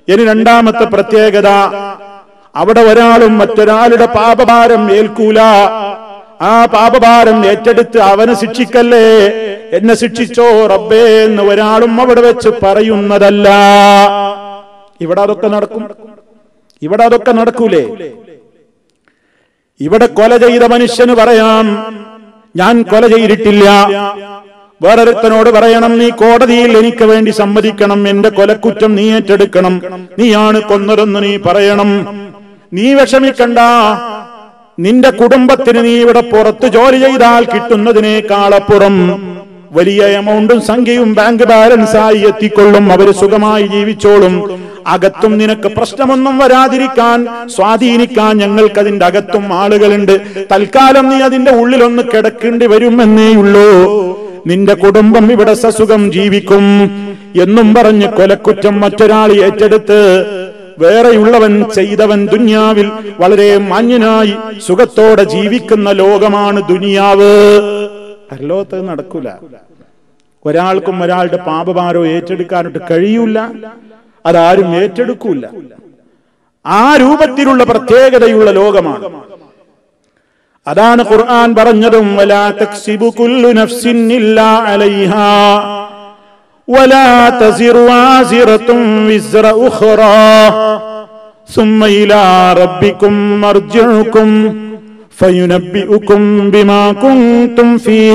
ഇനി രണ്ടാമത്തെ പ്രത്യേകത അവിടെ ഒരാളും മറ്റൊരാളുടെ പാപഭാരം ഏൽക്കൂല ആ പാപഭാരം ഏറ്റെടുത്ത് അവനെ ശിക്ഷിക്കല്ലേ എന്നെ ശിക്ഷിച്ചോ റബ്ബേ എന്ന് ഒരാളും അവിടെ വെച്ച് പറയുന്നതല്ല ഇവിടെ അതൊക്കെ നടക്കും ഇവിടെ അതൊക്കെ നടക്കൂലേ ഇവിടെ കൊല ചെയ്ത മനുഷ്യന് പറയാം ഞാൻ കൊല ചെയ്തിട്ടില്ല വേറൊരുത്തനോട് പറയണം നീ കോടതിയിൽ എനിക്ക് വേണ്ടി സമ്മതിക്കണം എന്റെ കൊലക്കുറ്റം നീ ഏറ്റെടുക്കണം നീയാണ് കൊന്നതെന്ന് നീ പറയണം നീ വിഷമിക്കണ്ട നിന്റെ കുടുംബത്തിന് നീ ഇവിടെ പുറത്ത് ജോലി ചെയ്താൽ കിട്ടുന്നതിനേക്കാളപ്പുറം വലിയ എമൗണ്ടും സംഖ്യയും ബാങ്ക് ബാലൻസ് ആയി എത്തിക്കൊള്ളും അവര് സുഖമായി ജീവിച്ചോളും അകത്തും നിനക്ക് പ്രശ്നമൊന്നും വരാതിരിക്കാൻ സ്വാധീനിക്കാൻ ഞങ്ങൾക്ക് അതിന്റെ അകത്തും ആളുകളുണ്ട് തൽക്കാലം നീ അതിന്റെ ഉള്ളിലൊന്ന് കിടക്കേണ്ടി വരുമെന്നേയുള്ളൂ നിന്റെ കുടുംബം ഇവിടെ സസുഖം ജീവിക്കും എന്നും പറഞ്ഞ് കൊലക്കുറ്റം മറ്റൊരാൾ ഏറ്റെടുത്ത് വേറെയുള്ളവൻ ചെയ്തവൻ ദുനിയാവിൽ വളരെ മാന്യനായി സുഖത്തോടെ ജീവിക്കുന്ന ലോകമാണ് ദുനിയാവ് പരലോകത്ത് നടക്കൂല ഒരാൾക്കും ഒരാളുടെ പാപഭാരോ ഏറ്റെടുക്കാനായിട്ട് കഴിയൂല അതാരും ഏറ്റെടുക്കൂല ആ രൂപത്തിലുള്ള പ്രത്യേകതയുള്ള ലോകമാണ് അതാണ് ഖുർആൻ പറഞ്ഞതും വലാ തക്സിബു കുല്ലു നഫ്സിൻ ഇല്ലാ അലൈഹാ വലാ തസിറു വാസിറത്തും വിസ്റ ഉഖ്റാ ثم إلى ربكم مرجعكم فينبئكم بما كنتم فيه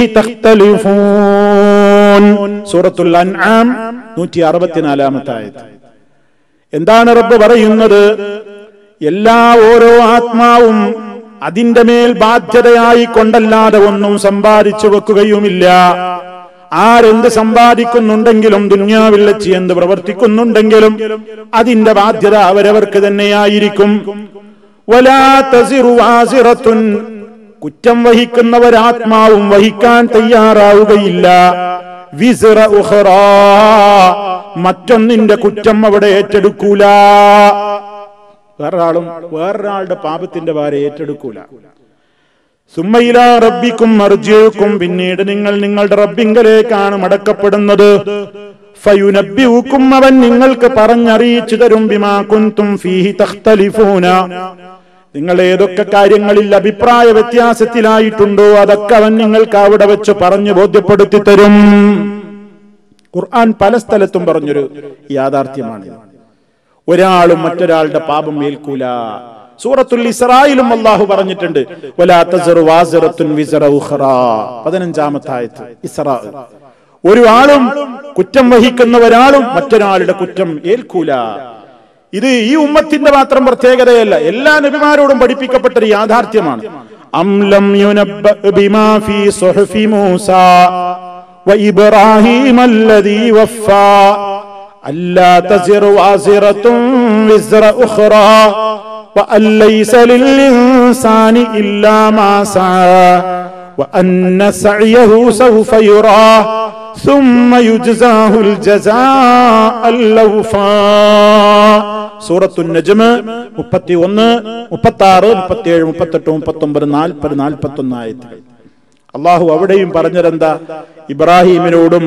تختلفون سورة الأنعام നൂറ്റി അറുപത്തിനാലാമത്തെ ആയത് എന്താണ് റബ്ബ് പറയുന്നത് എല്ലാ ഓരോ ആത്മാവും അതിന്റെ മേൽ ബാധ്യതയായി കൊണ്ടല്ലാതെ ഒന്നും സമ്പാദിച്ചു വെക്കുകയുമില്ല ആരെന്ത് സമ്പാദിക്കുന്നുണ്ടെങ്കിലും ദുന്യാവിൽ വെച്ച് എന്ത് പ്രവർത്തിക്കുന്നുണ്ടെങ്കിലും അതിന്റെ ബാധ്യത അവരവർക്ക് തന്നെയായിരിക്കും വലാ തസിറു വാസിറത്തുൻ കുറ്റം വഹിക്കുന്നവരാത്മാവും വഹിക്കാൻ തയ്യാറാവുകയില്ല വിസിറ ഉഖറാ മറ്റൊന്നിന്റെ കുറ്റം അവിടെ ഏറ്റെടുക്കൂല വേറൊരാളും വേറൊരാളുടെ പാപത്തിന്റെ ഭാര ഏറ്റെടുക്കൂല സുമ്മയില റബ്ബിക്കും മർജിയക്കും പിന്നീട് നിങ്ങൾ നിങ്ങളുടെ റബ്ബിങ്കലേക്കാണ് മടക്കപ്പെടുന്നത് ഫയുനബ്ബിഉക്കും അവൻ നിങ്ങൾക്ക് പറഞ്ഞറിയിച്ചു തരും ബിമാ കുന്തും ഫീഹി തഖ്തലിഫൂന നിങ്ങൾ ഏതൊക്കെ കാര്യങ്ങളിൽ അഭിപ്രായ വ്യത്യാസത്തിലായിട്ടുണ്ടോ അതൊക്കെ അവൻ നിങ്ങൾക്ക് അവിടെ വെച്ച് പറഞ്ഞു ബോധ്യപ്പെടുത്തി തരും ഖുർആൻ പല സ്ഥലത്തും പറഞ്ഞൊരു യാഥാർത്ഥ്യമാണ് ഒരാളും മറ്റൊരാളുടെ പാപം ഏൽക്കൂല സൂറത്തുൽ ഇസ്രായിലും അള്ളാഹു പറഞ്ഞിട്ടുണ്ട് വലാ തസറു വാസിറത്തുൻ വിസറ ഉഖറാ പതിനഞ്ചാമത്തെ ആയത്ത് ഇസ്രാ ഒരു ആളും കുറ്റം വഹിക്കുന്ന ഒരാളും മറ്റൊരാളുടെ കുറ്റം ഏൽക്കൂല ഇത് ഈ ഉമ്മത്തിന്റെ മാത്രം പ്രത്യേകതയല്ല എല്ലാ നബിമാരോടും പഠിപ്പിക്കപ്പെട്ട ഒരു യാഥാർത്ഥ്യമാണ് അംലം യുനബ്ബ ബിമാ ഫീ സുഹഫി മൂസ وإبراهيم الذي وفى ألا تزر وازرة وزر أخرى وأن ليس للإنسان إلا ما سعى وأن سعيه سوف يرى ثم يجزاه الجزاء الأوفى സൂറത്തു നജ്മ് മുപ്പത്തി ഒന്ന് മുപ്പത്തി ആറ് മുപ്പത്തി ഏഴ് മുപ്പത്തെട്ട് മുപ്പത്തി ഒമ്പത് നാൽപ്പത് നാൽപ്പത്തി ഒന്ന് ആയത്തുകൾ അള്ളാഹു അവിടെയും പറഞ്ഞതെന്താ ഇബ്രാഹീമിനോടും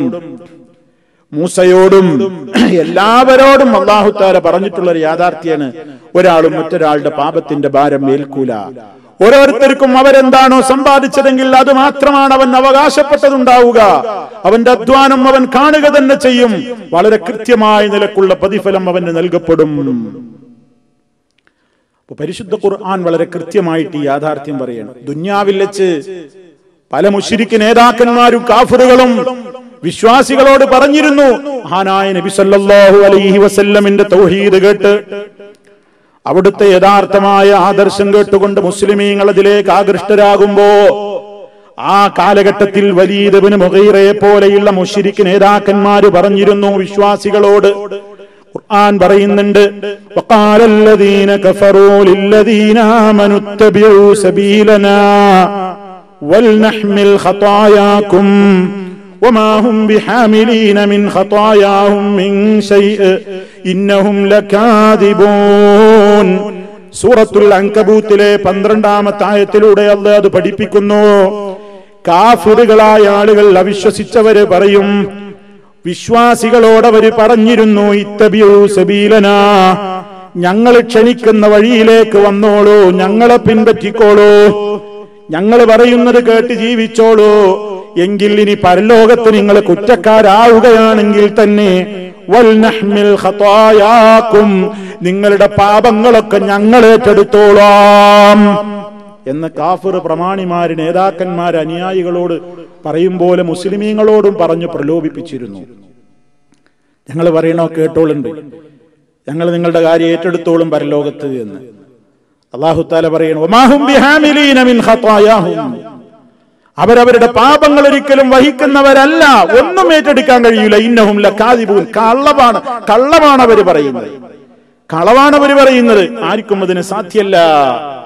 മൂസയോടും എല്ലാവരോടും അള്ളാഹു താര പറഞ്ഞിട്ടുള്ള ഒരു യാഥാർത്ഥ്യാണ് ഒരാളും മറ്റൊരാളുടെ പാപത്തിന്റെ ഭാരം ഏൽക്കൂല ഓരോരുത്തർക്കും അവരെന്താണോ സമ്പാദിച്ചതെങ്കിൽ അത് മാത്രമാണ് അവൻ അവകാശപ്പെട്ടതുണ്ടാവുക അവന്റെ അധ്വാനം അവൻ കാണുക തന്നെ ചെയ്യും വളരെ കൃത്യമായ നിലക്കുള്ള പ്രതിഫലം അവന് നൽകപ്പെടും അപ്പൊ പരിശുദ്ധ ഖുർആൻ വളരെ കൃത്യമായിട്ട് ഈ യാഥാർത്ഥ്യം പറയണം ദുന്യാവിൽ വെച്ച് പല മുഷിരിക്ക് നേതാക്കന്മാരും കാഫറുകളും വിശ്വാസികളോട് പറഞ്ഞിരുന്നു മഹാനായ നബി സല്ലല്ലാഹു അലൈഹി വസല്ലമിന്റെ തൗഹീദ് കേട്ട് അവിടുത്തെ യഥാർത്ഥമായ ആദർശം കേട്ടുകൊണ്ട് മുസ്ലിമീങ്ങൾ അതിലേക്ക് ആകൃഷ്ടരാകുമ്പോ ആ കാലഘട്ടത്തിൽ വലീദബിന് മുഗീറയെ പോലെയുള്ള മുഷിരിക്ക് നേതാക്കന്മാര് പറഞ്ഞിരുന്നു വിശ്വാസികളോട് ഖുർആൻ പറയുന്നുണ്ട് وقال الذين كفروا للذين آمنوا اتبعوا سبيلنا ولنحمل خطاياكم وما هم بحاملين من خطاياهم من شيء إنهم لكاذبون സൂറത്തുൽ അങ്കബൂത്തിലെ പന്ത്രണ്ടാമത്തെ ആയത്തിലൂടെ അല്ല അത് പഠിപ്പിക്കുന്നു കാഫിറുകളായ ആളുകൾ അവിശ്വസിച്ചവര് പറയും വിശ്വാസികളോട് അവര് പറഞ്ഞിരുന്നു ഇത്തബിയു സബീലനാ ഞങ്ങൾ ക്ഷണിക്കുന്ന വഴിയിലേക്ക് വന്നോളൂ ഞങ്ങളെ പിൻപറ്റിക്കോളൂ ഞങ്ങൾ പറയുന്നത് കേട്ട് ജീവിച്ചോളൂ എങ്കിൽ ഇനി പരലോകത്ത് നിങ്ങൾ കുറ്റക്കാരാവുകയാണെങ്കിൽ തന്നെ വൽനഹ്മിൽ ഖതായാക്കും നിങ്ങളുടെ പാപങ്ങളൊക്കെ ഞങ്ങൾ ഏറ്റെടുത്തോളാം എന്ന് കാഫിർ പ്രമാണിമാര് നേതാക്കന്മാര് അനുയായികളോട് പറയും പോലെ മുസ്ലിമീങ്ങളോടും പറഞ്ഞു പ്രലോഭിപ്പിച്ചിരുന്നു ഞങ്ങൾ പറയണോ കേട്ടോളുണ്ട് ഞങ്ങൾ നിങ്ങളുടെ കാര്യം ഏറ്റെടുത്തോളും പരലോകത്ത് എന്ന് അള്ളാഹുത്താല പറയണു "വമാഹും ബിഹാമിലീന മിൻ ഖതായാഹും." അവരവരുടെ പാപങ്ങൾ ഒരിക്കലും വഹിക്കുന്നവരല്ല ഒന്നും ഏറ്റെടുക്കാൻ കഴിയില്ല ഇന്നഹും ലക്കാദിബൂൻ കള്ളമാണ് കള്ളമാണ് അവർ പറയുന്നത് കളവാണ് അവർ പറയുന്നത് ആർക്കും അതിന് സാധ്യല്ല